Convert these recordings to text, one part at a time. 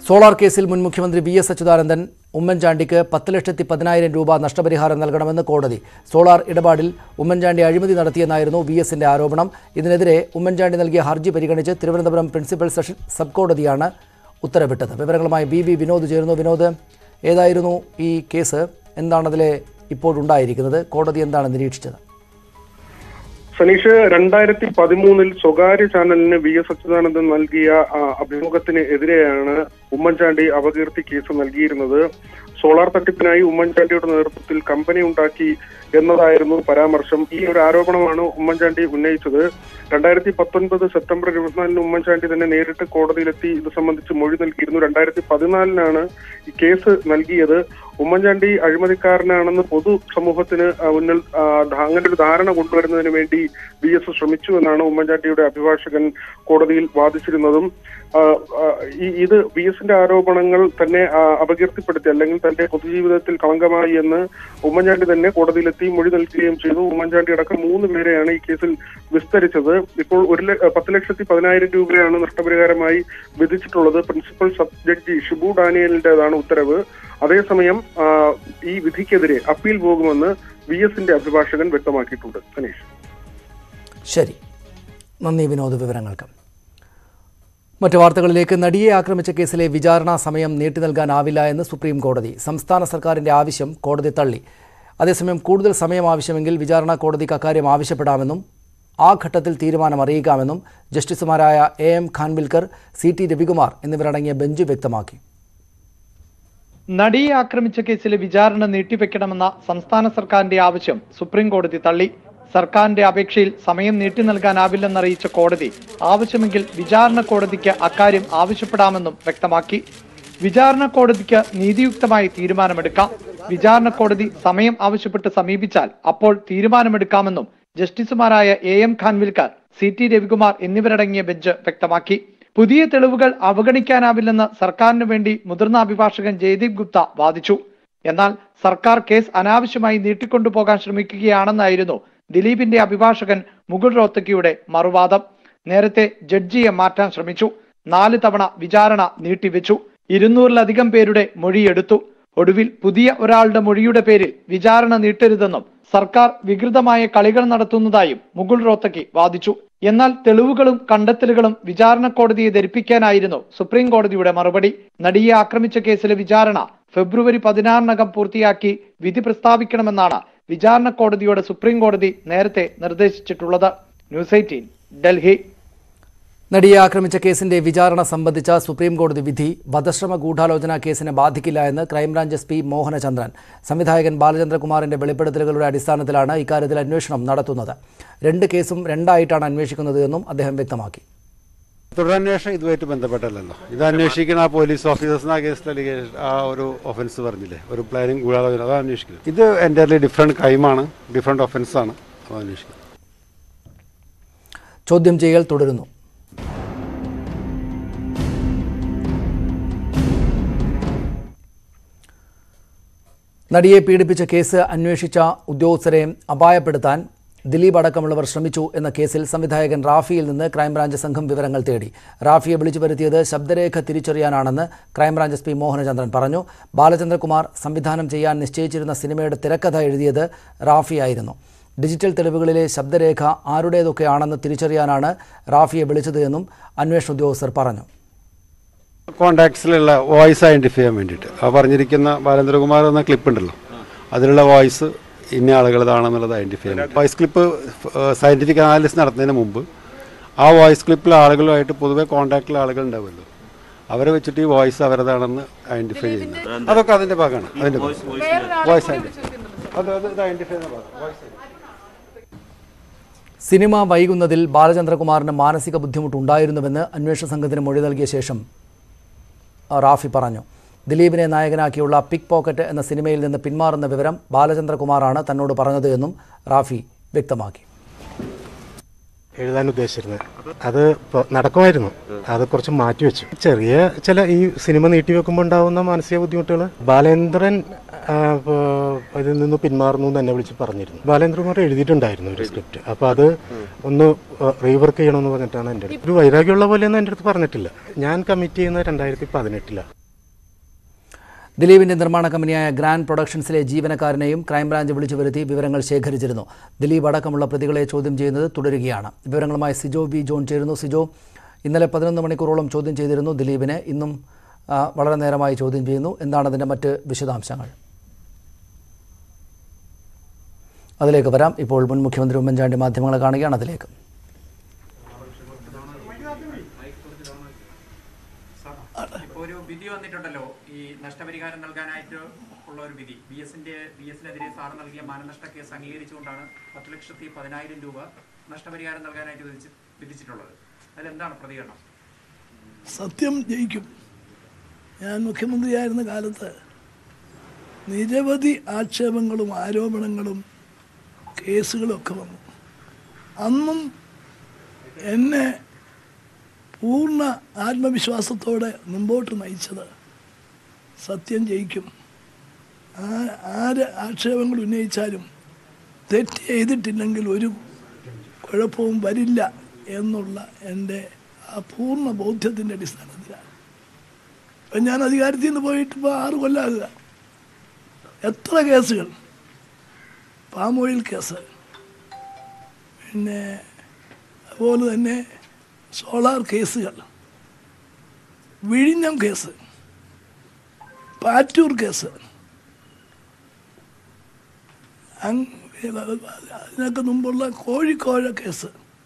Solar കേസിൽ മുൻ മുഖ്യമന്ത്രി വി എസ് അച്യുതാനന്ദൻ ഉമ്മൻചാണ്ടിക്ക് പത്ത് ലക്ഷത്തി പതിനായിരം രൂപ നഷ്ടപരിഹാരം നൽകണമെന്ന് കോടതി സോളാർ ഇടപാടിൽ ഉമ്മൻചാണ്ടി അഴിമതി നടത്തിയെന്നായിരുന്നു വി എസിന്റെ ആരോപണം ഇതിനെതിരെ ഉമ്മൻചാണ്ടി നൽകിയ ഹർജി പരിഗണിച്ച് തിരുവനന്തപുരം പ്രിൻസിപ്പൽ സെഷൻ സബ് കോടതിയാണ് ഉത്തരവിട്ടത് വിവരങ്ങളുമായി ബി വി വിനോദ് ചേരുന്നു വിനോദ് ഏതായിരുന്നു ഈ കേസ് എന്താണതിലെ ഇപ്പോഴുണ്ടായിരിക്കുന്നത് കോടതി എന്താണ് നിരീക്ഷിച്ചത് സനീഷ് രണ്ടായിരത്തി പതിമൂന്നിൽ സ്വകാര്യ ചാനലിന് വി എസ് അച്യുതാനന്ദൻ നൽകിയ ആ, അഭിമുഖത്തിന് എതിരെയാണ് ഉമ്മൻചാണ്ടി അപകീർത്തി കേസ് നൽകിയിരുന്നത് സോളാർ തട്ടിപ്പിനായി ഉമ്മൻചാണ്ടിയുടെ നേതൃത്വത്തിൽ കമ്പനി ഉണ്ടാക്കി എന്നതായിരുന്നു പരാമർശം ഈ ഒരു ആരോപണമാണ് ഉമ്മൻചാണ്ടി ഉന്നയിച്ചത് രണ്ടായിരത്തി പത്തൊൻപത് സെപ്റ്റംബർ ഇരുപത്തിനാലിന് ഉമ്മൻചാണ്ടി തന്നെ നേരിട്ട് കോടതിയിലെത്തി ഇത് സംബന്ധിച്ച് മൊഴി നൽകിയിരുന്നു രണ്ടായിരത്തി പതിനാലിനാണ് ഈ കേസ് നൽകിയത് ഉമ്മൻചാണ്ടി അഴിമതിക്കാരനാണെന്ന് പൊതു സമൂഹത്തിന് ആ, മുന്നിൽ ആ, ധ- അങ്ങനെ ഒരു ധാരണ കൊണ്ടുവരുന്നതിന് വേണ്ടി വി എസ് ശ്രമിച്ചു എന്നാണ് ഉമ്മൻചാണ്ടിയുടെ അഭിഭാഷകൻ കോടതിയിൽ വാദിച്ചിരുന്നതും ആ, ആ, ഈ ഇത് വി എസിന്റെ ആരോപണങ്ങൾ തന്നെ ആ, അപകീർത്തിപ്പെടുത്തി അല്ലെങ്കിൽ തന്റെ പൊതുജീവിതത്തിൽ കളങ്കമായി എന്ന് ഉമ്മൻചാണ്ടി തന്നെ കോടതിയിലെത്തി മൊഴി നൽകുകയും ചെയ്തു ഉമ്മൻചാണ്ടി അടക്കം മൂന്ന് പേരെയാണ് ഈ കേസിൽ വിസ്തരിച്ചത് ഇപ്പോൾ ഒരു ല- പത്ത് ലക്ഷത്തി പതിനായിരം രൂപയാണ് നഷ്ടപരിഹാരമായി വിധിച്ചിട്ടുള്ളത് പ്രിൻസിപ്പൽ സബ് ജഡ്ജി ഷിബു ഡാനിയലിന്റേതാണ് ഉത്തരവ് അതേസമയം ആ, ഈ വിധിക്കെതിരെ അപ്പീൽ പോകുമെന്ന് വി എസിന്റെ അഭിഭാഷകൻ വ്യക്തമാക്കിയിട്ടുണ്ട് സനീഷ് ശരി നന്ദി വിനോദ് വിവരങ്ങൾക്ക് മറ്റു വാർത്തകളിലേക്ക് നടിയെ ആക്രമിച്ച കേസിലെ വിചാരണാ സമയം നീട്ടി നൽകാനാവില്ല എന്ന് സുപ്രീം കോടതി സംസ്ഥാന സർക്കാരിന്റെ ആവശ്യം കോടതി തള്ളി അതേസമയം കൂടുതൽ സമയം ആവശ്യമെങ്കിൽ വിചാരണ കോടതിക്ക് അക്കാര്യം ആവശ്യപ്പെടാമെന്നും ആ ഘട്ടത്തിൽ തീരുമാനം അറിയിക്കാമെന്നും ജസ്റ്റിസുമാരായ A M Khanwilkar C T Ravikumar എന്നിവരടങ്ങിയ ബെഞ്ച് വ്യക്തമാക്കി നടിയെ ആക്രമിച്ച കേസിലെ വിചാരണ നീട്ടിവെക്കണമെന്ന സംസ്ഥാന സർക്കാരിന്റെ ആവശ്യം സുപ്രീം കോടതി തള്ളി സർക്കാരിന്റെ അപേക്ഷയിൽ സമയം നീട്ടി നൽകാനാവില്ലെന്നറിയിച്ച കോടതി ആവശ്യമെങ്കിൽ വിചാരണ കോടതിക്ക് അക്കാര്യം ആവശ്യപ്പെടാമെന്നും വ്യക്തമാക്കി വിചാരണ കോടതിക്ക് നീതിയുക്തമായി തീരുമാനമെടുക്കാം വിചാരണ കോടതി സമയം ആവശ്യപ്പെട്ട് സമീപിച്ചാൽ അപ്പോൾ തീരുമാനമെടുക്കാമെന്നും ജസ്റ്റിസുമാരായ A M Khanwilkar C T Ravikumar എന്നിവരടങ്ങിയ ബെഞ്ച് വ്യക്തമാക്കി പുതിയ തെളിവുകൾ അവഗണിക്കാനാവില്ലെന്ന് സർക്കാരിന് വേണ്ടി മുതിർന്ന അഭിഭാഷകൻ ജയദീപ് ഗുപ്ത വാദിച്ചു എന്നാൽ സർക്കാർ കേസ് അനാവശ്യമായി നീട്ടിക്കൊണ്ടുപോകാൻ ശ്രമിക്കുകയാണെന്നായിരുന്നു ദിലീപിന്റെ അഭിഭാഷകൻ മുകുൾ റോത്തക്കിയുടെ മറുവാദം നേരത്തെ ജഡ്ജിയെ മാറ്റാൻ ശ്രമിച്ചു നാല് തവണ വിചാരണ നീട്ടിവെച്ചു ഇരുന്നൂറിലധികം പേരുടെ മൊഴിയെടുത്തു ഒടുവിൽ പുതിയ ഒരാളുടെ മൊഴിയുടെ പേരിൽ വിചാരണ നീട്ടരുതെന്നും സർക്കാർ വികൃതമായ കളികൾ നടത്തുന്നതായും മുകുൾ റോത്തക്കി വാദിച്ചു എന്നാൽ തെളിവുകളും കണ്ടെത്തലുകളും വിചാരണ കോടതിയെ ധരിപ്പിക്കാനായിരുന്നു സുപ്രീം കോടതിയുടെ മറുപടി നടിയെ ആക്രമിച്ച കേസിലെ വിചാരണ ഫെബ്രുവരി പതിനാറിനകം പൂർത്തിയാക്കി വിധി പ്രസ്താവിക്കണമെന്നാണ് വിചാരണ കോടതിയോട് സുപ്രീം കോടതി നേരത്തെ നിർദ്ദേശിച്ചിട്ടുള്ളത് ന്യൂസ് എയ്റ്റീൻ ഡൽഹി നടിയെ ആക്രമിച്ച കേസിന്റെ വിചാരണ സംബന്ധിച്ച സുപ്രീം കോടതി വിധി വധശ്രമ ഗൂഢാലോചന കേസിനെ ബാധിക്കില്ല എന്ന് ക്രൈംബ്രാഞ്ച് എസ് പി മോഹനചന്ദ്രൻ സംവിധായകൻ ബാലചന്ദ്രകുമാറിന്റെ വെളിപ്പെടുത്തലുകളുടെ അടിസ്ഥാനത്തിലാണ് ഇക്കാര്യത്തിൽ അന്വേഷണം നടത്തുന്നത് രണ്ട് കേസും രണ്ടായിട്ടാണ് അന്വേഷിക്കുന്നത് എന്നും അദ്ദേഹം വ്യക്തമാക്കി തുടരന്വേഷണം ഇതുമായിട്ട് ബന്ധപ്പെട്ടല്ലല്ലോ ഇത് അന്വേഷിക്കുന്ന ആ പോലീസ് ഓഫീസേഴ്സിന് ആ കേസിൽ അലിഗേഷൻ ആ ഒരു ഒഫൻസ് പറഞ്ഞില്ലേ ഒരു പ്ലാനിങ് കൂടാതെ അതാണ് അന്വേഷിക്കുന്നത് ഇത് എൻ്റയർലി ഡിഫറെൻറ്റ് ക്രൈമാണ് ഡിഫറെൻറ്റ് ഒഫൻസാണ് അത് അന്വേഷിക്കുന്നത് ചോദ്യം ചെയ്യൽ തുടരുന്നു നടിയെ പീഡിപ്പിച്ച കേസ് അന്വേഷിച്ച ഉദ്യോഗസ്ഥരെ അപായപ്പെടുത്താൻ ദിലീപ് അടക്കമുള്ളവർ ശ്രമിച്ചു എന്ന കേസിൽ സംവിധായകൻ റാഫിയിൽ നിന്ന് ക്രൈംബ്രാഞ്ച് സംഘം വിവരങ്ങൾ തേടി റാഫിയെ വിളിച്ചു വരുത്തിയത് ശബ്ദരേഖ തിരിച്ചറിയാനാണെന്ന് ക്രൈംബ്രാഞ്ച് എസ് പി മോഹനചന്ദ്രൻ പറഞ്ഞു ബാലചന്ദ്രകുമാർ സംവിധാനം ചെയ്യാൻ നിശ്ചയിച്ചിരുന്ന സിനിമയുടെ തിരക്കഥ എഴുതിയത് റാഫിയായിരുന്നു ഡിജിറ്റൽ തെളിവുകളിലെ ശബ്ദരേഖ ആരുടേതൊക്കെയാണെന്ന് തിരിച്ചറിയാനാണ് റാഫിയെ വിളിച്ചത് എന്നും അന്വേഷണ ഉദ്യോഗസ്ഥർ പറഞ്ഞു കോണ്ടാക്ട്സിലുള്ള വോയിസ് ഐഡൻറ്റിഫൈ ചെയ്യാൻ വേണ്ടിയിട്ട് ആ പറഞ്ഞിരിക്കുന്ന ബാലേന്ദ്രകുമാർ എന്ന ക്ലിപ്പ് ഉണ്ടല്ലോ അതിലുള്ള വോയിസ് ഇന്ന ആളുകളതാണെന്നുള്ളത് ഐഡൻറ്റിഫൈ ചെയ്യാൻ വോയിസ് ക്ലിപ്പ് സയൻറ്റിഫിക് അനാലിസിസ് നടത്തുന്നതിന് മുമ്പ് ആ വോയിസ് ക്ലിപ്പിലെ ആളുകളുമായിട്ട് പൊതുവെ കോണ്ടാക്റ്റിലെ ആളുകൾ ഉണ്ടാവുമല്ലോ അവരെ വെച്ചിട്ട് ഈ വോയിസ് അവരതാണെന്ന് ഐഡൻറ്റിഫൈ ചെയ്യുന്നത് അതൊക്കെ അതിൻ്റെ ഭാഗമാണ് അതിൻ്റെ വോയിസ് ഐഡൻറ്റിഫൈ അത് അത് ഇത് ഐഡൻറ്റിഫൈ ചെയ്യുന്ന ഭാഗം വോയിസ് സിനിമ വൈകുന്നതിൽ ബാലചന്ദ്രകുമാറിന് മാനസിക ബുദ്ധിമുട്ടുണ്ടായിരുന്നുവെന്ന് അന്വേഷണ സംഘത്തിന് മൊഴി നൽകിയ ശേഷം ആ, റാഫി പറഞ്ഞു ദിലീപിനെ നായകനാക്കിയുള്ള പിക് പോക്കറ്റ് എന്ന സിനിമയിൽ നിന്ന് പിന്മാറുന്ന വിവരം ബാലചന്ദ്രകുമാറാണ് തന്നോട് പറഞ്ഞത് എന്നും റാഫി വ്യക്തമാക്കി എഴുതാൻ ഉദ്ദേശിച്ചിരുന്നത് അത് ഇപ്പൊ നടക്കുമായിരുന്നു അത് കുറച്ച് മാറ്റിവെച്ചു ചെറിയ ചില ഈ സിനിമ നീട്ടിവെക്കുമ്പോൾ ഉണ്ടാവുന്ന മാനസിക ബുദ്ധിമുട്ടുകൾ ബാലേന്ദ്രൻ ആ, ഇപ്പോ അതിൽ നിന്ന് പിന്മാറുന്നു എന്ന് എന്നെ വിളിച്ച് പറഞ്ഞിരുന്നു ബാലേന്ദ്രകുമാർ എഴുതിയിട്ടുണ്ടായിരുന്നു ഒരു സ്ക്രിപ്റ്റ് അപ്പോൾ അത് ഒന്ന് റീവർക്ക് ചെയ്യണമെന്ന് പറഞ്ഞിട്ടാണ് എൻ്റെ അടുത്ത് ഒരു വൈരാഗ്യമുള്ള പോലെയൊന്നും എൻ്റെ അടുത്ത് പറഞ്ഞിട്ടില്ല ഞാൻ കമ്മിറ്റ് ചെയ്യുന്നത് രണ്ടായിരത്തി പതിനെട്ടിലാണ് ദിലീപിന്റെ നിർമ്മാണ കമ്പനിയായ ഗ്രാൻഡ് പ്രൊഡക്ഷൻസിലെ ജീവനക്കാരനെയും ക്രൈംബ്രാഞ്ച് വിളിച്ചു വരുത്തി വിവരങ്ങൾ ശേഖരിച്ചിരുന്നു ദിലീപ് അടക്കമുള്ള പ്രതികളെ ചോദ്യം ചെയ്യുന്നത് തുടരുകയാണ് വിവരങ്ങളുമായി സിജോ വി ജോൺ ചേരുന്നു സിജോ ഇന്നലെ പതിനൊന്ന് മണിക്കൂറോളം ചോദ്യം ചെയ്തിരുന്നു ദിലീപിനെ ഇന്നും ആ, വളരെ നേരമായി ചോദ്യം ചെയ്യുന്നു എന്താണ് അതിൻ്റെ മറ്റ് വിശദാംശങ്ങൾ അതിലേക്ക് വരാം ഇപ്പോൾ മുൻ മുഖ്യമന്ത്രി ഉമ്മൻചാണ്ടി മാധ്യമങ്ങളെ കാണുകയാണ് അതിലേക്ക് ഇപ്പോൾ ഒരു വിധി വന്നിട്ടുണ്ടല്ലോ ഈ നഷ്ടപരിഹാരം നൽകാനായിട്ട് ഉള്ള ഒരു വിധി ബി എസിന്റെ ബി എസിനെതിരെ സാർ നൽകിയ മാനനഷ്ട കേസ് അംഗീകരിച്ചുകൊണ്ടാണ് പത്ത് ലക്ഷത്തി പതിനായിരം രൂപ നഷ്ടപരിഹാരം നൽകാനായിട്ട് വിധിച്ച് വിധിച്ചിട്ടുള്ളത് അതിലെന്താണ് പ്രതികരണം സത്യം ജയിക്കും ഞാൻ മുഖ്യമന്ത്രിയായിരുന്ന കാലത്ത് നിരവധി ആക്ഷേപങ്ങളും ആരോപണങ്ങളും കേസുകളും ഒക്കെ വന്നു അന്നും എന്നെ പൂർണ്ണ ആത്മവിശ്വാസത്തോടെ മുമ്പോട്ട് നയിച്ചത് സത്യം ജയിക്കും ആ- ആര് ആക്ഷേപങ്ങൾ ഉന്നയിച്ചാലും തെറ്റ് ചെയ്തിട്ടില്ലെങ്കിൽ ഒരു കുഴപ്പവും വരില്ല എന്നുള്ള എൻ്റെ ആ പൂർണ്ണ ബോധ്യത്തിൻ്റെ അടിസ്ഥാനത്തിലാണ് ഇപ്പം ഞാൻ അധികാരത്തിൽ നിന്ന് പോയിട്ട് ഇപ്പോൾ ആറ് കൊല്ലാകുക എത്ര കേസുകൾ പാം ഓയിൽ കേസ് പിന്നെ അതുപോലെ തന്നെ സോളാർ കേസുകൾ വിഴിഞ്ഞം കേസ് പാറ്റൂർ കേസ് അങ് അതിനൊക്കെ മുമ്പുള്ള കോഴിക്കോഴ കേസ്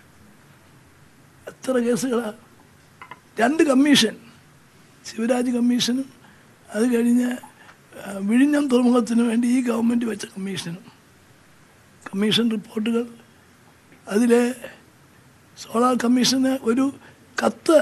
എത്ര കേസുകളാണ് രണ്ട് കമ്മീഷൻ ശിവരാജ് കമ്മീഷനും അത് കഴിഞ്ഞ് ആ, വിഴിഞ്ഞം തുറമുഖത്തിന് വേണ്ടി ഈ ഗവൺമെൻറ് വെച്ച കമ്മീഷനും കമ്മീഷൻ റിപ്പോർട്ടുകൾ അതിലെ സോളാർ കമ്മീഷന് ഒരു കത്ത്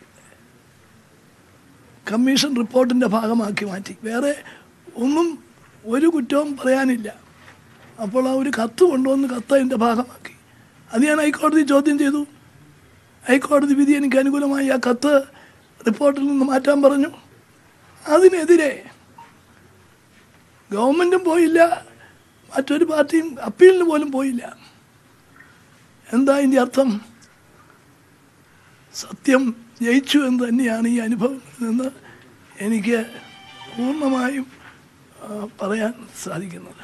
കമ്മീഷൻ റിപ്പോർട്ടിൻ്റെ ഭാഗമാക്കി മാറ്റി വേറെ ഒന്നും ഒരു കുറ്റവും പറയാനില്ല അപ്പോൾ ആ ഒരു കത്ത് കൊണ്ടുവന്ന് കത്ത് അതിൻ്റെ ഭാഗമാക്കി അത് ഞാൻ ഹൈക്കോടതി ചോദ്യം ചെയ്തു ഹൈക്കോടതി വിധി എനിക്ക് അനുകൂലമായി ആ കത്ത് റിപ്പോർട്ടിൽ നിന്ന് മാറ്റാൻ പറഞ്ഞു അതിനെതിരെ ഗവൺമെൻറ്റും പോയില്ല മറ്റൊരു പാർട്ടിയും അപ്പീലിന് പോലും പോയില്ല എന്താ ഇതിൻ്റെ അർത്ഥം സത്യം ജയിച്ചു എന്ന് തന്നെയാണ് ഈ അനുഭവങ്ങളിൽ നിന്ന് എനിക്ക് പൂർണ്ണമായും ആ, പറയാൻ സാധിക്കുന്നത്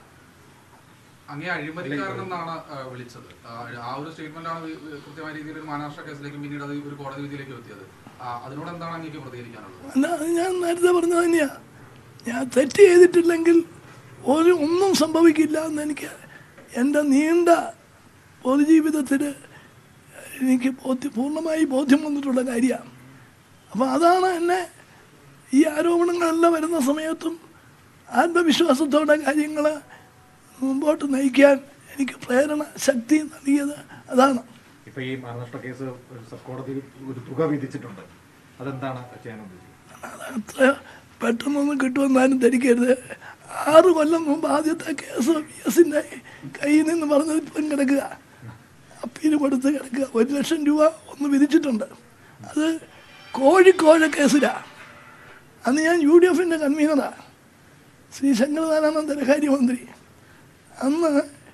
അങ്ങേ അഴിമതിക്കാരനെന്നാണ് ആ, വിളിച്ചത് ആ, ആ ഒരു സ്റ്റേറ്റ്മെന്റ് ആണ് വി- വി- കൃത്യമായ രീതിയിൽ ഒരു മഹാരാഷ്ട്ര കേസിലേക്കും പിന്നീട് അത് ഒരു കോടതി വിധിയിലേക്ക് എത്തിയത് ആ, അതിനോട് എന്താണ് അങ്ങേക്ക് പ്രതികരിക്കാനുള്ളത് അല്ല അത് ഞാൻ നേരത്തെ പറഞ്ഞത് തന്നെയാ ഞാൻ തെറ്റ് ചെയ്തിട്ടില്ലെങ്കിൽ ഒരു ഒന്നും സംഭവിക്കില്ല എന്ന് എനിക്ക് എൻ്റെ നീണ്ട പൊതുജീവിതത്തിൽ എനിക്ക് ബോധ്യം പൂർണ്ണമായി ബോധ്യം വന്നിട്ടുള്ള കാര്യമാണ് അപ്പം അതാണ് എന്നെ ഈ ആരോപണങ്ങളെല്ലാം വരുന്ന സമയത്തും ആത്മവിശ്വാസത്തോടെ കാര്യങ്ങൾ മുമ്പോട്ട് നയിക്കാൻ എനിക്ക് പ്രേരണ ശക്തി നൽകിയത് അതാണ് ഇപ്പൊ ഈ മഹാരാഷ്ട്ര കേസ് ഒരു സബ് കോടതി ഒരു തുക വിധിച്ചിട്ടുണ്ട് അതെന്താണ് ചെയ്യാൻ ഉദ്ദേശിക്കുന്നത് അത്ര പെട്ടെന്നൊന്നും കിട്ടുമെന്നാലും ധരിക്കരുത് ആറ് കൊല്ലം മുമ്പ് ആദ്യത്തെ കേസ് പി എസിൻ്റെ കയ്യിൽ നിന്ന് പറഞ്ഞത് ഇപ്പം കിടക്കുക അപ്പീൽ കൊടുത്ത് കിടക്കുക ഒരു ലക്ഷം രൂപ ഒന്ന് വിധിച്ചിട്ടുണ്ട് അത് കോഴിക്കോഴ കേസിലാണ് അന്ന് ഞാൻ യു ഡി എഫിൻ്റെ കൺവീനറാണ് ശ്രീ ശങ്കരനാരായണൻ ധനകാര്യമന്ത്രി അന്ന്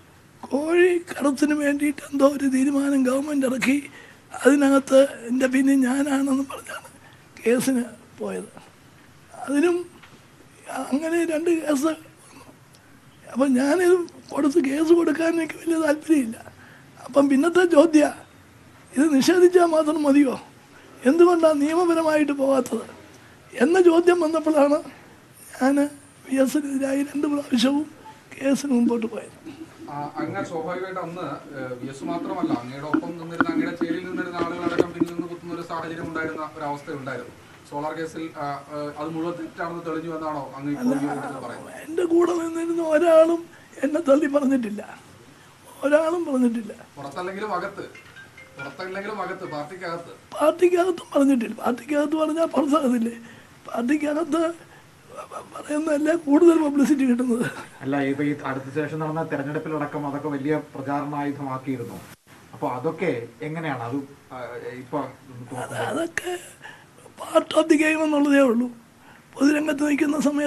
കോഴി കടത്തിന് വേണ്ടിയിട്ട് എന്തോ ഒരു തീരുമാനം ഗവൺമെൻറ് ഇറക്കി അതിനകത്ത് എൻ്റെ പിന്നെ ഞാനാണെന്ന് പറഞ്ഞാണ് കേസിന് പോയത് അതിനും അങ്ങനെ രണ്ട് കേസ് വന്നു അപ്പം ഞാനിത് കൊടുത്ത് കേസ് കൊടുക്കാൻ എനിക്ക് വലിയ താല്പര്യമില്ല അപ്പം പിന്നത്തെ ചോദ്യ ഇത് നിഷേധിച്ചാൽ മാത്രം മതിയോ എന്തുകൊണ്ടാണ് നിയമപരമായിട്ട് പോകാത്തത് എന്ന ചോദ്യം വന്നപ്പോഴാണ് ഞാൻ പി എസിനെതിരായി രണ്ട് പ്രാവശ്യവും കേസിന് മുമ്പോട്ട് പോയത് ആ, അങ്ങ് സ്വാഭാവികമായിട്ട് അന്ന് വി എസ് മാത്രമല്ല അങ്ങയുടെ ഒപ്പം നിന്നിരുന്ന അങ്ങയുടെ ചേരിയിൽ നിന്നിരുന്ന ആളുകളടക്കം പിന്നിൽ നിന്ന് കുത്തുന്ന ഒരു സാഹചര്യം ഉണ്ടായിരുന്ന ഒരു അവസ്ഥ ഉണ്ടായിരുന്നു സോളാർ കേസിൽ ആ, ആ, അത് മുഴുവൻ തെറ്റാണെന്ന് തെളിഞ്ഞു എന്നാണോ അങ്ങ് ഇപ്പോൾ ഈ ഘട്ടത്തിൽ പറയുന്നത് എൻ്റെ കൂടെ നിന്നിരുന്ന ഒരാളും എന്നെ തള്ളി പറഞ്ഞിട്ടില്ല ഒരാളും പറഞ്ഞിട്ടില്ല പുറത്തല്ലെങ്കിലും അകത്ത് പുറത്തല്ലെങ്കിലും അകത്ത് പാർട്ടിക്കകത്ത് പാർട്ടിക്കകത്തും പറഞ്ഞിട്ടില്ല പാർട്ടിക്കകത്ത് പറഞ്ഞാൽ പുറത്താകത്തില്ലേ പാർട്ടിക്കകത്ത് പറയുന്നതല്ലേ കൂടുതൽ പബ്ലിസിറ്റി കിട്ടുന്നത് അല്ല ഇപ്പൊ ഈ അടുത്ത ശേഷം നടന്ന തെരഞ്ഞെടുപ്പിലടക്കം അതൊക്കെ വലിയ പ്രചാരണായുധമാക്കിയിരുന്നു അപ്പൊ അതൊക്കെ എങ്ങനെയാണ് അത് ആ, ഇപ്പൊ അത് അതൊക്കെ പാർട്ട് ഓഫ് ദി ഗെയിം എന്നുള്ളതേ ഉള്ളൂ പൊതുരംഗത്ത് നിൽക്കുന്ന സമയത്ത് നമ്മൾ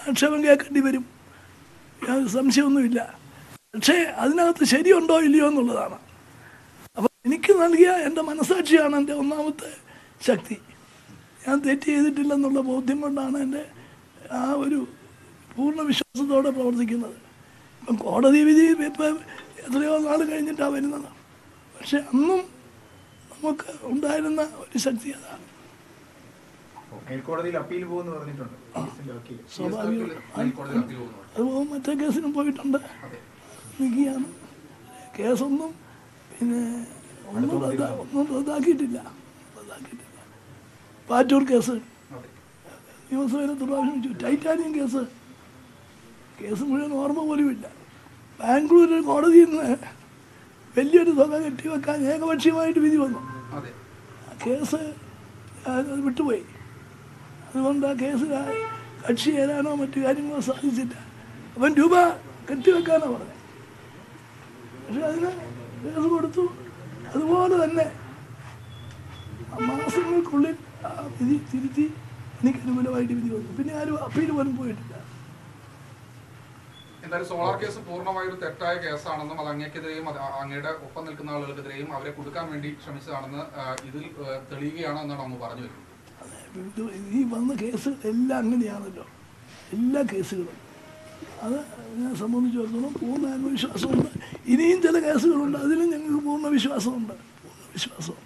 ആക്ഷേപം കേൾക്കേണ്ടി വരും യാതൊരു സംശയമൊന്നുമില്ല പക്ഷേ അതിനകത്ത് ശരിയുണ്ടോ ഇല്ലയോ എന്നുള്ളതാണ് അപ്പം എനിക്ക് നൽകിയ എൻ്റെ മനസാക്ഷിയാണ് എൻ്റെ ഒന്നാമത്തെ ശക്തി ഞാൻ തെറ്റ് ചെയ്തിട്ടില്ലെന്നുള്ള ബോധ്യം കൊണ്ടാണ് എൻ്റെ ആ ഒരു പൂർണ്ണ വിശ്വാസത്തോടെ പ്രവർത്തിക്കുന്നത് ഇപ്പം കോടതി വിധി ഇപ്പം എത്രയോ നാൾ കഴിഞ്ഞിട്ടാണ് വരുന്നത് പക്ഷെ അന്നും നമുക്ക് ഉണ്ടായിരുന്ന ഒരു ശക്തി അതാണ് മേൽക്കോടതിയിൽ അപ്പീൽ പോകുമെന്ന് പറഞ്ഞിട്ടുണ്ട് കേസിന്റെ വക്കീൽ. സ്വാഭാവികം ഹൈക്കോടതിയിൽ അപ്പീൽ പോകുന്നു അതുപോലെ മറ്റേ കേസിനും പോയിട്ടുണ്ട് നിൽക്കുകയാണ് കേസൊന്നും പിന്നെ ഒന്നും റദ്ദാ ഒന്നും റദ്ദാക്കിയിട്ടില്ല റദ്ദാക്കിയിട്ടില്ല പാറ്റൂർ കേസ് നിയമസഭയിൽ എത്ര പ്രാവശ്യം വെച്ചു ടൈറ്റാനിയം കേസ് കേസ് മുഴുവൻ ഓർമ്മ പോലുമില്ല ബാംഗ്ലൂർ കോടതിയിൽ നിന്ന് വലിയൊരു തുക കെട്ടിവെക്കാൻ ഏകപക്ഷീയമായിട്ട് വിധി വന്നു അതെ ആ കേസ് അത് വിട്ടുപോയി അതുകൊണ്ട് ആ കേസിൽ ആ കക്ഷി ചേരാനോ മറ്റു കാര്യങ്ങളോ സാധിച്ചില്ല അവൻ രൂപ കെട്ടിവെക്കാനോ പറഞ്ഞത് പക്ഷെ അതിന് കേസ് കൊടുത്തു അതുപോലെ തന്നെ ആ മാസങ്ങൾക്കുള്ളിൽ ആ വിധി തിരുത്തി എനിക്ക് അനുകൂലമായിട്ട് വിധി വന്നു പിന്നെ ആരും അപ്പീൽ പോലും പോയിട്ടില്ല എന്തായാലും സോളാർ കേസ് പൂർണ്ണമായ ഒരു തെറ്റായ കേസാണെന്നും അത് അങ്ങേക്കെതിരെയും അത് അങ്ങയുടെ ഒപ്പം നിൽക്കുന്ന ആളുകൾക്കെതിരെയും അവരെ കൊടുക്കാൻ വേണ്ടി ശ്രമിച്ചതാണെന്ന് ആ, ഇതിൽ ആ, തെളിയുകയാണ് എന്നാണ് അങ്ങ് പറഞ്ഞു വരുന്നത് ഇത് ഈ വന്ന കേസുകൾ എല്ലാം അങ്ങനെയാണല്ലോ എല്ലാ കേസുകളും അത് ഞാൻ സംബന്ധിച്ചിടത്തോളം പൂർണ്ണ ആത്മവിശ്വാസമുണ്ട് ഇനിയും ചില കേസുകളുണ്ട് അതിലും ഞങ്ങൾക്ക് പൂർണ്ണ വിശ്വാസമുണ്ട് പൂർണ്ണ വിശ്വാസമുണ്ട്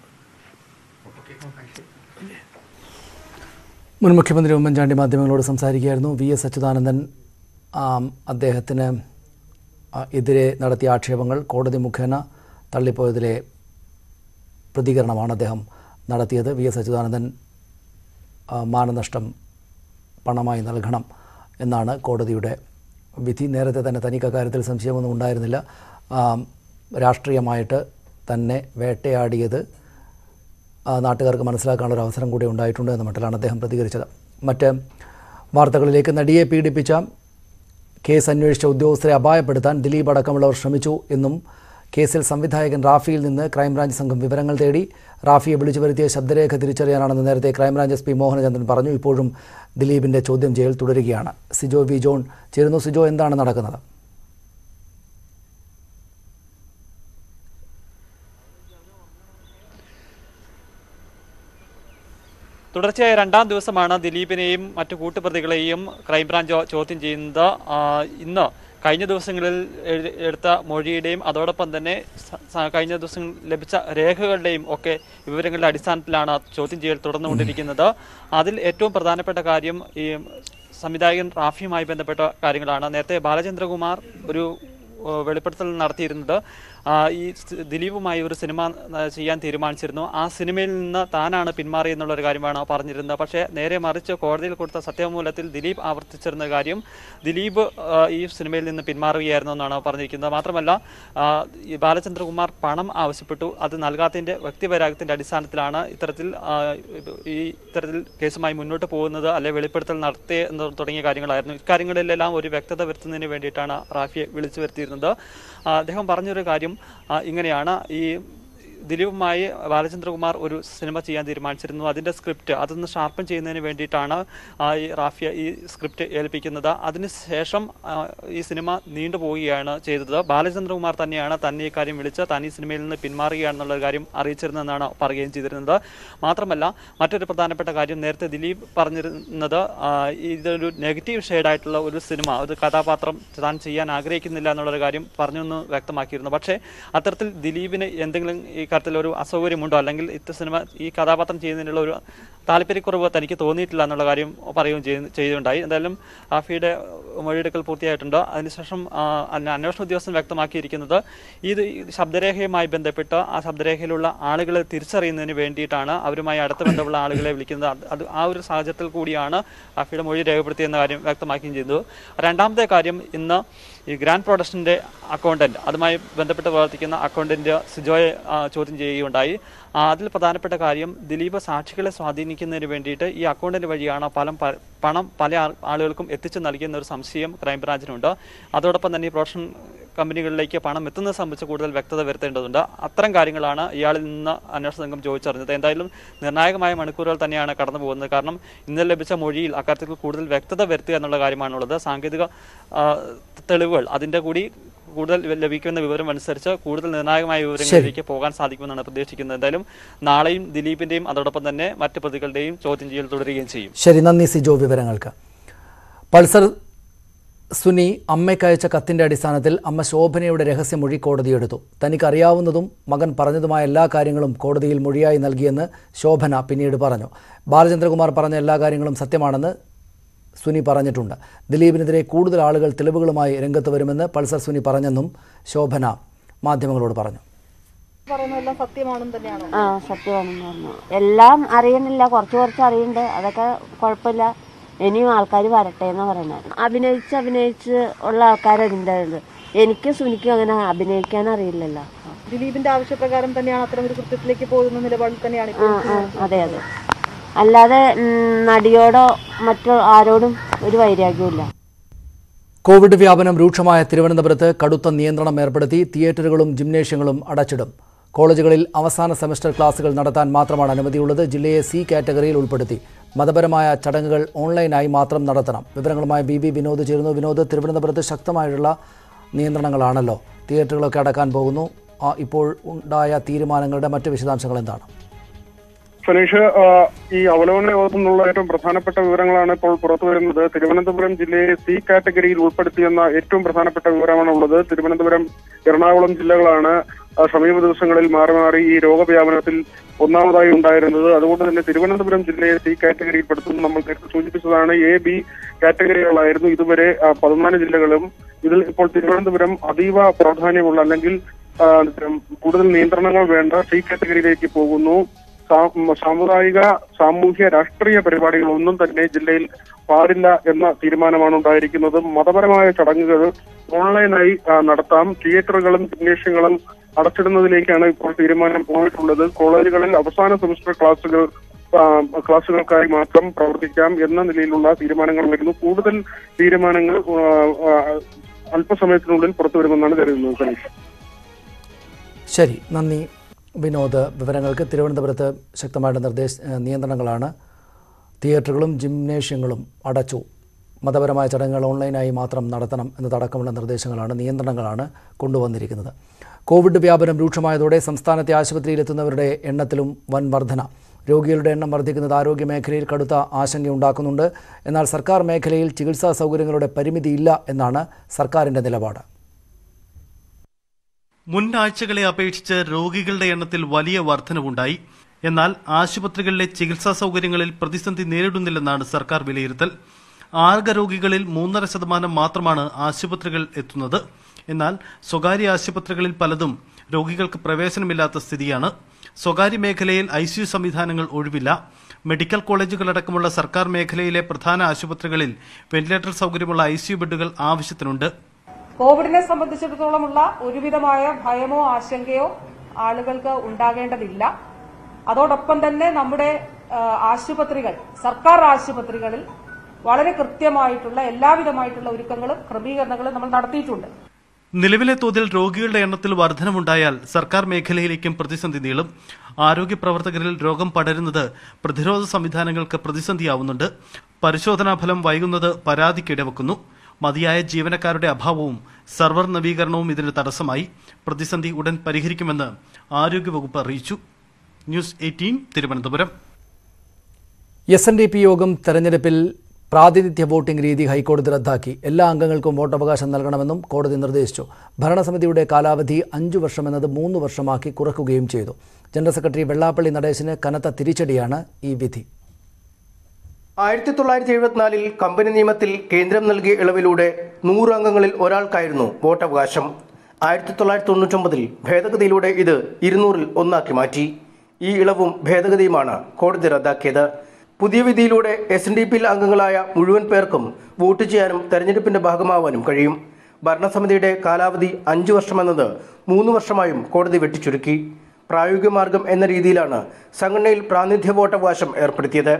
മുൻ മുഖ്യമന്ത്രി ഉമ്മൻചാണ്ടി മാധ്യമങ്ങളോട് സംസാരിക്കുകയായിരുന്നു വി എസ് അച്യുതാനന്ദൻ ആം, അദ്ദേഹത്തിന് ആ, എതിരെ നടത്തിയ ആക്ഷേപങ്ങൾ കോടതി മുഖേന തള്ളിപ്പോയതിലെ പ്രതികരണമാണ് അദ്ദേഹം നടത്തിയത് വി എസ് അച്യുതാനന്ദൻ ആ, മാനനഷ്ടം പണമായി നൽകണം എന്നാണ് കോടതിയുടെ വിധി നേരത്തെ തന്നെ തനിക്ക് അക്കാര്യത്തിൽ സംശയമൊന്നും ഉണ്ടായിരുന്നില്ല ആ, രാഷ്ട്രീയമായിട്ട് തന്നെ വേട്ടയാടിയത് ആ, നാട്ടുകാർക്ക് മനസ്സിലാക്കാനുള്ള ഒരു അവസരം കൂടി ഉണ്ടായിട്ടുണ്ട് എന്ന മട്ടിലാണ് അദ്ദേഹം പ്രതികരിച്ചത് മറ്റ് വാർത്തകളിലേക്ക് നടിയെ പീഡിപ്പിച്ച കേസ് അന്വേഷിച്ച ഉദ്യോഗസ്ഥരെ അപായപ്പെടുത്താൻ ദിലീപ് അടക്കമുള്ളവർ ശ്രമിച്ചു എന്നും കേസിൽ സംവിധായകൻ റാഫിയിൽ നിന്ന് ക്രൈംബ്രാഞ്ച് സംഘം വിവരങ്ങൾ തേടി റാഫിയെ വിളിച്ചു വരുത്തിയ ശബ്ദരേഖ തിരിച്ചറിയാനാണെന്ന് നേരത്തെ ക്രൈംബ്രാഞ്ച് എസ് പി മോഹനചന്ദ്രൻ പറഞ്ഞു ഇപ്പോഴും ദിലീപിൻ്റെ ചോദ്യം ചെയ്യൽ തുടരുകയാണ് സിജോ വി ജോൺ ചേരുന്നു സിജോ എന്താണ് നടക്കുന്നത് തുടർച്ചയായ രണ്ടാം ദിവസമാണ് ദിലീപിനെയും മറ്റു കൂട്ടുപ്രതികളെയും ക്രൈംബ്രാഞ്ച് ചോദ്യം ചെയ്യുന്നത് ആ, ഇന്ന് കഴിഞ്ഞ ദിവസങ്ങളിൽ എഴു- എടുത്ത മൊഴിയുടെയും അതോടൊപ്പം തന്നെ സ- സ- കഴിഞ്ഞ ദിവസങ്ങളിൽ ലഭിച്ച രേഖകളുടെയും ഒക്കെ വിവരങ്ങളുടെ അടിസ്ഥാനത്തിലാണ് ചോദ്യം ചെയ്യൽ തുടർന്നുകൊണ്ടിരിക്കുന്നത് അതിൽ ഏറ്റവും പ്രധാനപ്പെട്ട കാര്യം ഈ സംവിധായകൻ റാഫിയുമായി ബന്ധപ്പെട്ട കാര്യങ്ങളാണ് നേരത്തെ ബാലചന്ദ്രകുമാർ ഒരു ഏഹ് വെളിപ്പെടുത്തൽ നടത്തിയിരുന്നത് ആ, ഈ സ് ദിലീപുമായി ഒരു സിനിമ ആ, ചെയ്യാൻ തീരുമാനിച്ചിരുന്നു ആ സിനിമയിൽ നിന്ന് താനാണ് പിന്മാറി എന്നുള്ള ഒരു കാര്യമാണ് പറഞ്ഞിരുന്നത് പക്ഷേ നേരെ മറിച്ച് കോടതിയിൽ കൊടുത്ത സത്യവാങ്മൂലത്തിൽ ദിലീപ് ആവർത്തിച്ചിരുന്ന കാര്യം ദിലീപ് ആ, ഈ സിനിമയിൽ നിന്ന് പിന്മാറുകയായിരുന്നു എന്നാണ് പറഞ്ഞിരിക്കുന്നത് മാത്രമല്ല ആ, ഈ ബാലചന്ദ്രകുമാർ പണം ആവശ്യപ്പെട്ടു അത് നൽകാത്തതിൻ്റെ വ്യക്തിവൈരാഗ്യത്തിൻ്റെ അടിസ്ഥാനത്തിലാണ് ഇത്തരത്തിൽ ആ, ഈ ഇത്തരത്തിൽ കേസുമായി മുന്നോട്ട് പോകുന്നത് അല്ലെ വെളിപ്പെടുത്തൽ നടത്തിയ എന്ന് തുടങ്ങിയ കാര്യങ്ങളായിരുന്നു ഇക്കാര്യങ്ങളിലെല്ലാം ഒരു വ്യക്തത വരുത്തുന്നതിന് വേണ്ടിയിട്ടാണ് റാഫിയെ വിളിച്ചു വരുത്തിയിരുന്നത് ആ, അദ്ദേഹം പറഞ്ഞൊരു കാര്യം ആ, ഇങ്ങനെയാണ് ഈ ദിലീപുമായി ബാലചന്ദ്രകുമാർ ഒരു സിനിമ ചെയ്യാൻ തീരുമാനിച്ചിരുന്നു അതിൻ്റെ സ്ക്രിപ്റ്റ് അതൊന്ന് ഷാർപ്പൻ ചെയ്യുന്നതിന് വേണ്ടിയിട്ടാണ് ആ, ഈ റാഫിയ ഈ സ്ക്രിപ്റ്റ് ഏൽപ്പിക്കുന്നത് അതിനുശേഷം ആ, ഈ സിനിമ നീണ്ടുപോവുകയാണ് ചെയ്തത് ബാലചന്ദ്രകുമാർ തന്നെയാണ് തന്നെ ഈ കാര്യം വിളിച്ച് താൻ ഈ സിനിമയിൽ നിന്ന് പിന്മാറുകയാണെന്നുള്ള കാര്യം അറിയിച്ചിരുന്നതെന്നാണ് പറയുകയും ചെയ്തിരുന്നത് മാത്രമല്ല മറ്റൊരു പ്രധാനപ്പെട്ട കാര്യം നേരത്തെ ദിലീപ് പറഞ്ഞിരുന്നത് ആ, ഇതൊരു നെഗറ്റീവ് ഷെയ്ഡായിട്ടുള്ള ഒരു സിനിമ ഒരു കഥാപാത്രം താൻ ചെയ്യാൻ ആഗ്രഹിക്കുന്നില്ല എന്നുള്ളൊരു കാര്യം പറഞ്ഞു എന്ന് വ്യക്തമാക്കിയിരുന്നു പക്ഷേ അത്തരത്തിൽ ദിലീപിന് എന്തെങ്കിലും ഈ കാര്യത്തിൽ ഒരു അസൗകര്യമുണ്ടോ അല്ലെങ്കിൽ ഇത്ത സിനിമ ഈ കഥാപാത്രം ചെയ്യുന്നതിനുള്ള ഒരു താല്പര്യക്കുറവ് തനിക്ക് തോന്നിയിട്ടില്ല എന്നുള്ള കാര്യം പറയുകയും ചെയ്യുന്ന ചെയ്യുകയുണ്ടായി എന്തായാലും റാഫിയുടെ മൊഴിയെടുക്കൽ പൂർത്തിയായിട്ടുണ്ട് അതിനുശേഷം ആ, അന്വ- അന്വേഷണ ഉദ്യോഗസ്ഥൻ വ്യക്തമാക്കിയിരിക്കുന്നത് ഇത് ഈ ശബ്ദരേഖയുമായി ബന്ധപ്പെട്ട് ആ ശബ്ദരേഖയിലുള്ള ആളുകളെ തിരിച്ചറിയുന്നതിന് വേണ്ടിയിട്ടാണ് അവരുമായി അടുത്ത ബന്ധമുള്ള ആളുകളെ വിളിക്കുന്നത് അത് അത് ആ ഒരു സാഹചര്യത്തിൽ കൂടിയാണ് റാഫിയുടെ മൊഴി രേഖപ്പെടുത്തിയെന്ന കാര്യം വ്യക്തമാക്കുകയും ചെയ്തു രണ്ടാമത്തെ കാര്യം ഇന്ന് ഈ ഗ്രാൻഡ് പ്രൊഡക്ഷൻ്റെ അക്കൗണ്ടന്റ് അതുമായി ബന്ധപ്പെട്ട് പ്രവർത്തിക്കുന്ന അക്കൗണ്ടന്റ് സിജോയെ ആ, ചോദ്യം ചെയ്യുകയുണ്ടായി ആ, അതിൽ പ്രധാനപ്പെട്ട കാര്യം ദിലീപ് സാക്ഷികളെ സ്വാധീനിക്കുന്നതിന് വേണ്ടിയിട്ട് ഈ അക്കൗണ്ടന്റ് വഴിയാണ് പല പ- പണം പല ആൾ- ആളുകൾക്കും എത്തിച്ചു നൽകിയെന്ന ഒരു സംശയം ക്രൈംബ്രാഞ്ചിനുണ്ട് അതോടൊപ്പം തന്നെ ഈ പ്രൊഡക്ഷൻ കമ്പനികളിലേക്ക് പണം എത്തുന്നത് സംബന്ധിച്ച് കൂടുതൽ വ്യക്തത വരുത്തേണ്ടതുണ്ട് അത്തരം കാര്യങ്ങളാണ് ഇയാളിൽ നിന്ന് അന്വേഷണ സംഘം ചോദിച്ചറിഞ്ഞത് എന്തായാലും നിർണായകമായ മണിക്കൂറുകൾ തന്നെയാണ് കടന്നു പോകുന്നത് കാരണം ഇന്നലെ ലഭിച്ച മൊഴിയിൽ അക്കാര്യത്തിൽ കൂടുതൽ വ്യക്തത വരുത്തുക എന്നുള്ള കാര്യമാണുള്ളത് സാങ്കേതിക ആ, തെളിവുകൾ അതിൻ്റെ കൂടി കൂടുതൽ ലഭിക്കുന്ന വിവരം അനുസരിച്ച് കൂടുതൽ നിർണായകമായ വിവരങ്ങളിലേക്ക് പോകാൻ സാധിക്കുമെന്നാണ് പ്രതീക്ഷിക്കുന്നത് എന്തായാലും നാളെയും ദിലീപിന്റെയും അതോടൊപ്പം തന്നെ മറ്റ് പ്രതികളുടെയും ചോദ്യം ചെയ്യൽ തുടരുകയും ചെയ്യും ശരി നന്ദി സിജോ വിവരങ്ങൾക്ക് പൾസർ സുനി അമ്മയ്ക്കയച്ച കത്തിന്റെ അടിസ്ഥാനത്തിൽ അമ്മ ശോഭനയുടെ രഹസ്യമൊഴി കോടതിയെടുത്തു തനിക്ക് അറിയാവുന്നതും മകൻ പറഞ്ഞതുമായ എല്ലാ കാര്യങ്ങളും കോടതിയിൽ മൊഴിയായി നൽകിയെന്ന് ശോഭന പിന്നീട് പറഞ്ഞു ബാലചന്ദ്രകുമാർ പറഞ്ഞ എല്ലാ കാര്യങ്ങളും സത്യമാണെന്ന് സുനി പറഞ്ഞിട്ടുണ്ട് ദിലീപിനെതിരെ കൂടുതൽ ആളുകൾ തെളിവുകളുമായി രംഗത്ത് വരുമെന്ന് പൾസർ സുനി പറഞ്ഞെന്നും ശോഭന മാധ്യമങ്ങളോട് പറഞ്ഞു പറയുന്നതെല്ലാം സത്യമാണെന്ന് തന്നെയാണോ ആ സത്യമാണെന്ന് പറഞ്ഞു എല്ലാം അറിയണില്ല കുറച്ച് കുറച്ച് അറിയണ്ട് അതൊക്കെ കുഴപ്പമില്ല ഇനിയും ആൾക്കാർ വരട്ടെ എന്ന് പറയണത് അഭിനയിച്ച് അഭിനയിച്ച് ഉള്ള ആൾക്കാരുണ്ടായത് എനിക്ക് സുനിക്കും അങ്ങനെ അഭിനയിക്കാൻ അറിയില്ലല്ലോ ദിലീപിന്റെ ആവശ്യപ്രകാരം തന്നെയാണ് അത്തരം ഒരു കൃത്യത്തിലേക്ക് പോകുന്ന നിലപാടിൽ തന്നെയാണ് ആ ഇപ്പോൾ ആ അതെ അതെ അല്ലാതെ ഉം, നടിയോടോ മറ്റോ ആരോടും ഒരു വൈരാഗ്യവും കോവിഡ് വ്യാപനം രൂക്ഷമായ തിരുവനന്തപുരത്ത് കടുത്ത നിയന്ത്രണം ഏർപ്പെടുത്തി തിയേറ്ററുകളും ജിംനേഷ്യങ്ങളും അടച്ചിടും കോളേജുകളിൽ അവസാന സെമസ്റ്റർ ക്ലാസുകൾ നടത്താൻ മാത്രമാണ് അനുമതിയുള്ളത് ജില്ലയെ സി കാറ്റഗറിയിൽ ഉൾപ്പെടുത്തി മതപരമായ ചടങ്ങുകൾ ഓൺലൈനായി മാത്രം നടത്തണം വിവരങ്ങളുമായി ബി ബി വിനോദ് ചേരുന്നു വിനോദ് തിരുവനന്തപുരത്ത് ശക്തമായിട്ടുള്ള നിയന്ത്രണങ്ങളാണല്ലോ തിയേറ്ററുകളൊക്കെ അടക്കാൻ പോകുന്നു ആ, ഇപ്പോൾ ഉണ്ടായ തീരുമാനങ്ങളുടെ മറ്റ് വിശദാംശങ്ങൾ എന്താണ് സനീഷ് ആ, ഈ അവലോകന യോഗത്തിൽ നിന്നുള്ള ഏറ്റവും പ്രധാനപ്പെട്ട വിവരങ്ങളാണ് ഇപ്പോൾ പുറത്തു വരുന്നത് തിരുവനന്തപുരം ജില്ലയെ സി കാറ്റഗറിയിൽ ഉൾപ്പെടുത്തിയെന്ന ഏറ്റവും പ്രധാനപ്പെട്ട വിവരമാണ് ഉള്ളത് തിരുവനന്തപുരം എറണാകുളം ജില്ലകളാണ് ആ, സമീപ ദിവസങ്ങളിൽ മാറി മാറി ഈ രോഗവ്യാപനത്തിൽ ഒന്നാമതായി ഉണ്ടായിരുന്നത് അതുകൊണ്ട് തന്നെ തിരുവനന്തപുരം ജില്ലയെ സി കാറ്റഗറിയിൽ പെടുത്തുന്നു നമ്മൾ നേരത്തെ സൂചിപ്പിച്ചതാണ് എ ബി കാറ്റഗറികളായിരുന്നു ഇതുവരെ ആ, പതിനാല് ജില്ലകളും ഇതിൽ ഇപ്പോൾ തിരുവനന്തപുരം അതീവ പ്രാധാന്യമുള്ള അല്ലെങ്കിൽ ആ, കൂടുതൽ നിയന്ത്രണങ്ങൾ വേണ്ട സി കാറ്റഗറിയിലേക്ക് പോകുന്നു സാ- സാമുദായിക സാമൂഹ്യ രാഷ്ട്രീയ പരിപാടികൾ ഒന്നും തന്നെ ജില്ലയിൽ പാടില്ല എന്ന തീരുമാനമാണ് ഉണ്ടായിരിക്കുന്നത് മതപരമായ ചടങ്ങുകൾ ഓൺലൈനായി ആ, നടത്താം തിയേറ്ററുകളും ജിംനേഷ്യങ്ങളും അടച്ചിടുന്നതിലേക്കാണ് ഇപ്പോൾ തീരുമാനം പോയിട്ടുള്ളത് കോളേജുകളിൽ അവസാന സെമസ്റ്റർ ക്ലാസുകൾ ആ, ക്ലാസുകൾക്കായി മാത്രം പ്രവർത്തിക്കാം എന്ന നിലയിലുള്ള തീരുമാനങ്ങൾ വരുന്നു കൂടുതൽ തീരുമാനങ്ങൾ ആ, ആ, അല്പസമയത്തിനുള്ളിൽ പുറത്തു വരുമെന്നാണ് കരുതുന്നത് സനീഷ് ശരി നന്ദി വിനോദ് വിവരങ്ങൾക്ക് തിരുവനന്തപുരത്ത് ശക്തമായിട്ട് നിർദ്ദേശ ഏഹ് നിയന്ത്രണങ്ങളാണ് തിയേറ്ററുകളും ജിംനേഷ്യങ്ങളും അടച്ചു മതപരമായ ചടങ്ങുകൾ ഓൺലൈനായി മാത്രം നടത്തണം എന്നതടക്കമുള്ള നിർദ്ദേശങ്ങളാണ് നിയന്ത്രണങ്ങളാണ് കൊണ്ടുവന്നിരിക്കുന്നത് കോവിഡ് വ്യാപനം രൂക്ഷമായതോടെ സംസ്ഥാനത്തെ ആശുപത്രിയിലെത്തുന്നവരുടെ എണ്ണത്തിലും വൻ വർധന രോഗികളുടെ എണ്ണം വർദ്ധിക്കുന്നത് ആരോഗ്യ മേഖലയിൽ കടുത്ത ആശങ്കയുണ്ടാക്കുന്നുണ്ട് എന്നാൽ സർക്കാർ മേഖലയിൽ ചികിത്സാ സൗകര്യങ്ങളുടെ പരിമിതിയില്ല എന്നാണ് സർക്കാരിൻ്റെ നിലപാട് മുൻ ആഴ്ചകളെ അപേക്ഷിച്ച് രോഗികളുടെ എണ്ണത്തിൽ വലിയ വർധനവുണ്ടായി എന്നാൽ ആശുപത്രികളിലെ ചികിത്സാ സൗകര്യങ്ങളിൽ പ്രതിസന്ധി നേരിടുന്നില്ലെന്നാണ് സർക്കാർ വിലയിരുത്തൽ ആർഗ രോഗികളിൽ മൂന്നര ശതമാനം മാത്രമാണ് ആശുപത്രികൾ എത്തുന്നത് എന്നാൽ സ്വകാര്യ ആശുപത്രികളിൽ പലതും രോഗികൾക്ക് പ്രവേശനമില്ലാത്ത സ്ഥിതിയാണ് സ്വകാര്യ മേഖലയിൽ ഐ സിയു സംവിധാനങ്ങൾ ഒഴിവില്ല മെഡിക്കൽ കോളേജുകളടക്കമുള്ള സർക്കാർ മേഖലയിലെ പ്രധാന ആശുപത്രികളിൽ വെന്റിലേറ്റർ സൗകര്യമുള്ള ഐ സിയു ബെഡുകൾ ആവശ്യത്തിനുണ്ട് കോവിഡിനെ സംബന്ധിച്ചിടത്തോളമുള്ള ഒരുവിധമായ ഭയമോ ആശങ്കയോ ആളുകൾക്ക് ഉണ്ടാകേണ്ടതില്ല അതോടൊപ്പം തന്നെ നമ്മുടെ ആ, ആശുപത്രികൾ സർക്കാർ ആശുപത്രികളിൽ വളരെ കൃത്യമായിട്ടുള്ള എല്ലാവിധമായിട്ടുള്ള ഒരുക്കങ്ങളും ക്രമീകരണങ്ങളും നമ്മൾ നടത്തിയിട്ടുണ്ട് നിലവിലെ തോതിൽ രോഗികളുടെ എണ്ണത്തിൽ വർധനമുണ്ടായാൽ സർക്കാർ മേഖലയിലേക്കും പ്രതിസന്ധി നീളും ആരോഗ്യ പ്രവർത്തകരിൽ രോഗം പടരുന്നത് പ്രതിരോധ സംവിധാനങ്ങൾക്ക് പ്രതിസന്ധിയാവുന്നുണ്ട് പരിശോധനാ ഫലം വൈകുന്നത് പരാതിക്കിടവെക്കുന്നു മതിയായ ജീവനക്കാരുടെ അഭാവവും സർവർ നവീകരണവും ഇതിന് തടസ്സമായി പ്രതിസന്ധി ഉടൻ പരിഹരിക്കുമെന്ന് ആരോഗ്യവകുപ്പ് അറിയിച്ചു News eighteen Thiruvananthapuram S N D P യോഗം തെരഞ്ഞെടുപ്പിൽ പ്രാതിനിധ്യ വോട്ടിംഗ് രീതി ഹൈക്കോടതി റദ്ദാക്കി എല്ലാ അംഗങ്ങൾക്കും വോട്ടവകാശം നൽകണമെന്നും കോടതി നിർദ്ദേശിച്ചു ഭരണസമിതിയുടെ കാലാവധി അഞ്ചു വർഷമെന്നത് മൂന്ന് വർഷമാക്കി കുറയ്ക്കുകയും ചെയ്തു ജനറൽ സെക്രട്ടറി വെള്ളാപ്പള്ളി നടേശന് കനത്ത തിരിച്ചടിയാണ് ഈ വിധി ആയിരത്തി തൊള്ളായിരത്തി എഴുപത്തിനാലിൽ കമ്പനി നിയമത്തിൽ കേന്ദ്രം നൽകിയ ഇളവിലൂടെ നൂറ് അംഗങ്ങളിൽ ഒരാൾക്കായിരുന്നു വോട്ടവകാശം ആയിരത്തി തൊള്ളായിരത്തി തൊണ്ണൂറ്റൊമ്പതിൽ ഭേദഗതിയിലൂടെ ഇത് ഇരുന്നൂറിൽ ഒന്നാക്കി മാറ്റി ഈ ഇളവും ഭേദഗതിയുമാണ് കോടതി റദ്ദാക്കിയത് പുതിയ വിധിയിലൂടെ എസ് എൻ ഡി പിയിൽ അംഗങ്ങളായ മുഴുവൻ പേർക്കും വോട്ട് ചെയ്യാനും തെരഞ്ഞെടുപ്പിന്റെ ഭാഗമാവാനും കഴിയും ഭരണസമിതിയുടെ കാലാവധി അഞ്ചു വർഷമെന്നത് മൂന്ന് വർഷമായും കോടതി വെട്ടിച്ചുരുക്കി പ്രായോഗിക മാർഗം എന്ന രീതിയിലാണ് സംഘടനയിൽ പ്രാതിനിധ്യ വോട്ടവകാശം ഏർപ്പെടുത്തിയത്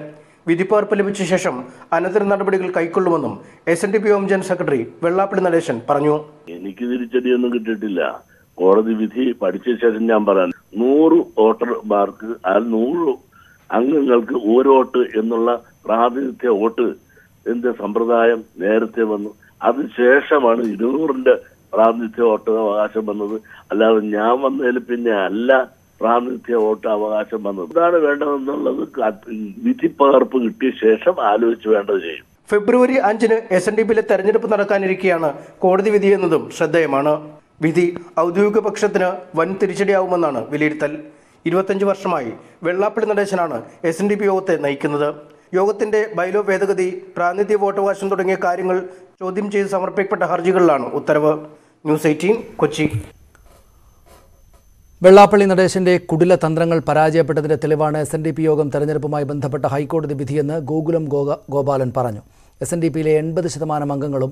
വിധിപ്പകർപ്പ് ലഭിച്ച ശേഷം അനന്തര നടപടികൾ കൈക്കൊള്ളുമെന്നും എസ് എൻ ഡി പി യോഗം ജനറൽ സെക്രട്ടറി വെള്ളാപ്പള്ളി നടേശൻ പറഞ്ഞു എനിക്ക് തിരിച്ചടിയൊന്നും കിട്ടിയിട്ടില്ല കോടതി വിധി പഠിച്ച ശേഷം ഞാൻ പറയാൻ നൂറ് വോട്ടർമാർക്ക് ആ നൂറ് അംഗങ്ങൾക്ക് ഒരു വോട്ട് എന്നുള്ള പ്രാതിനിധ്യ വോട്ട് എന്റെ സമ്പ്രദായം നേരത്തെ വന്നു അതിനുശേഷമാണ് ഇരുന്നൂറിന്റെ പ്രാതിനിധ്യ വോട്ട് അവകാശം വന്നത് അല്ലാതെ ഞാൻ വന്നതിൽ പിന്നെ അല്ല പ്രാതിനിധ്യ വോട്ട് അവകാശം വന്നത് ഇതാണ് വേണ്ടതെന്നുള്ളത് വിധി പകർപ്പ് കിട്ടിയ ശേഷം ആലോചിച്ച് വേണ്ടത് ചെയ്യും ഫെബ്രുവരി അഞ്ചിന് എസ് എൻ ഡി പിയിലെ തെരഞ്ഞെടുപ്പ് നടക്കാനിരിക്കെയാണ് കോടതി വിധി എന്നതും ശ്രദ്ധേയമാണ് വിധി ഔദ്യോഗിക പക്ഷത്തിന് വൻ തിരിച്ചടിയാവുമെന്നാണ് വിലയിരുത്തൽ ഇരുപത്തഞ്ച് വർഷമായി വെള്ളാപ്പള്ളി നടേശനാണ് എസ് എൻ ഡി പി യോഗത്തെ നയിക്കുന്നത് യോഗത്തിന്റെ ബൈലോ ഭേദഗതി പ്രാതിനിധ്യ വോട്ടവകാശം തുടങ്ങിയ കാര്യങ്ങൾ ചോദ്യം ചെയ്ത് സമർപ്പിക്കപ്പെട്ട ഹർജികളിലാണ് ഉത്തരവ് ന്യൂസ് എയ്റ്റീൻ കൊച്ചി വെള്ളാപ്പള്ളി നടേശന്റെ കുടില തന്ത്രങ്ങൾ പരാജയപ്പെട്ടതിന്റെ തെളിവാണ് എസ് എൻ ഡി പി യോഗം തെരഞ്ഞെടുപ്പുമായി ബന്ധപ്പെട്ട ഹൈക്കോടതി വിധിയെന്ന് ഗോകുലം ഗോക ഗോപാലൻ പറഞ്ഞു എസ് എൻ ഡി പിയിലെ എൺപത് ശതമാനം അംഗങ്ങളും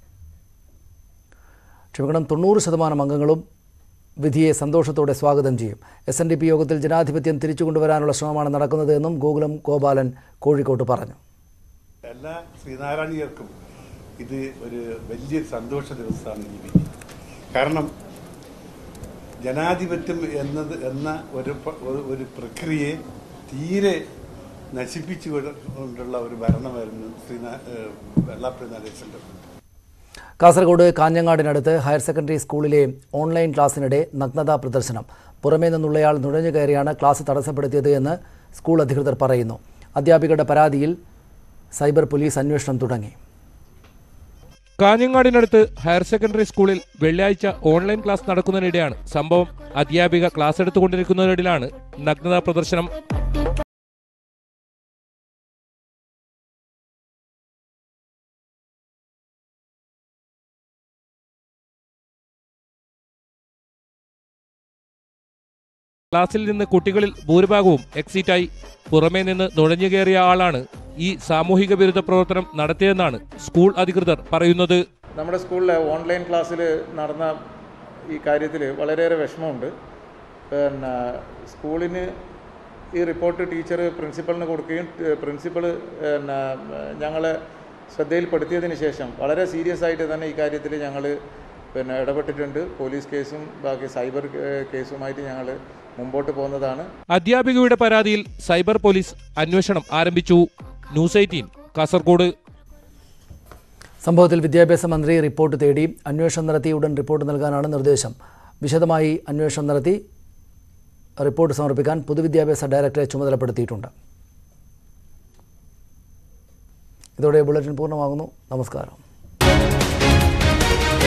ക്ഷമിക്കണം തൊണ്ണൂറ് ശതമാനം അംഗങ്ങളും വിധിയെ സന്തോഷത്തോടെ സ്വാഗതം ചെയ്യും എസ് എൻ ഡി പി യോഗത്തിൽ ജനാധിപത്യം തിരിച്ചു കൊണ്ടുവരാനുള്ള ശ്രമമാണ് നടക്കുന്നത് എന്നും ഗോകുലം ഗോപാലൻ കോഴിക്കോട്ട് പറഞ്ഞു എല്ലാ ശ്രീനാരായണീയർക്കും ഇത് ഒരു വലിയ സന്തോഷ ദിവസമാണ് ഈ വിധി കാരണം ജനാധിപത്യം എന്നത് എന്ന ഒരു പ- ഒരു- ഒരു പ്രക്രിയയെ തീരെ നശിപ്പിച്ചു കൊണ്ടുള്ള ഒരു ഭരണമായിരുന്നു ശ്രീനാ ഏഹ് വെള്ളാപ്പള്ളി നടേശൻ്റെ കാസർഗോഡ് കാഞ്ഞങ്ങാടിനടുത്ത് ഹയർ സെക്കൻഡറി സ്കൂളിലെ ഓൺലൈൻ ക്ലാസ്സിനിടെ നഗ്നതാ പ്രദർശനം പുറമേ നിന്നുള്ളയാൾ നുഴഞ്ഞു കയറിയാണ് ക്ലാസ് തടസ്സപ്പെടുത്തിയത് എന്ന് സ്കൂൾ അധികൃതർ പറയുന്നു അധ്യാപികയുടെ പരാതിയിൽ സൈബർ പോലീസ് അന്വേഷണം തുടങ്ങി കാഞ്ഞങ്ങാടിനടുത്ത് ഹയർ സെക്കൻഡറി സ്കൂളിൽ വെള്ളിയാഴ്ച ഓൺലൈൻ ക്ലാസ് നടക്കുന്നതിനിടെയാണ് സംഭവം അധ്യാപിക ക്ലാസ് എടുത്തുകൊണ്ടിരിക്കുന്നതിനിടയിലാണ് നഗ്നതാ പ്രദർശനം ക്ലാസ്സിൽ നിന്ന് കുട്ടികളിൽ ഭൂരിഭാഗവും എക്സിറ്റായി പുറമേ നിന്ന് നുഴഞ്ഞു കയറിയ ആളാണ് ഈ സാമൂഹിക വിരുദ്ധ പ്രവർത്തനം നടത്തിയതെന്നാണ് സ്കൂൾ അധികൃതർ പറയുന്നത് നമ്മുടെ സ്കൂളിലെ ഓൺലൈൻ ക്ലാസ്സിൽ നടന്ന ഈ കാര്യത്തിൽ വളരെയേറെ വിഷമമുണ്ട് പിന്നെ സ്കൂളിന് ഈ റിപ്പോർട്ട് ടീച്ചർ പ്രിൻസിപ്പളിന് കൊടുക്കുകയും പ്രിൻസിപ്പൾ പിന്നെ ഞങ്ങളെ ശ്രദ്ധയിൽപ്പെടുത്തിയതിന് ശേഷം വളരെ സീരിയസ് ആയിട്ട് തന്നെ ഈ കാര്യത്തിൽ ഞങ്ങൾ പിന്നെ ഇടപെട്ടിട്ടുണ്ട് പോലീസ് കേസും ബാക്കി സൈബർ ഏഹ്, കേസുമായിട്ട് ഞങ്ങൾ മുമ്പോട്ട് പോകുന്നതാണ് അധ്യാപികയുടെ പരാതിയിൽ സൈബർ പോലീസ് അന്വേഷണം ആരംഭിച്ചു ന്യൂസ് എയ്റ്റീൻ കാസർഗോഡ് സംഭവത്തിൽ വിദ്യാഭ്യാസ മന്ത്രി റിപ്പോർട്ട് തേടി അന്വേഷണം നടത്തി ഉടൻ റിപ്പോർട്ട് നൽകാനാണ് നിർദ്ദേശം വിശദമായി അന്വേഷണം നടത്തി റിപ്പോർട്ട് സമർപ്പിക്കാൻ പൊതുവിദ്യാഭ്യാസ ഡയറക്ടറെ ചുമതലപ്പെടുത്തിയിട്ടുണ്ട് ഇതോടെ ബുള്ളറ്റിൻ പൂർണ്ണമാകുന്നു നമസ്കാരം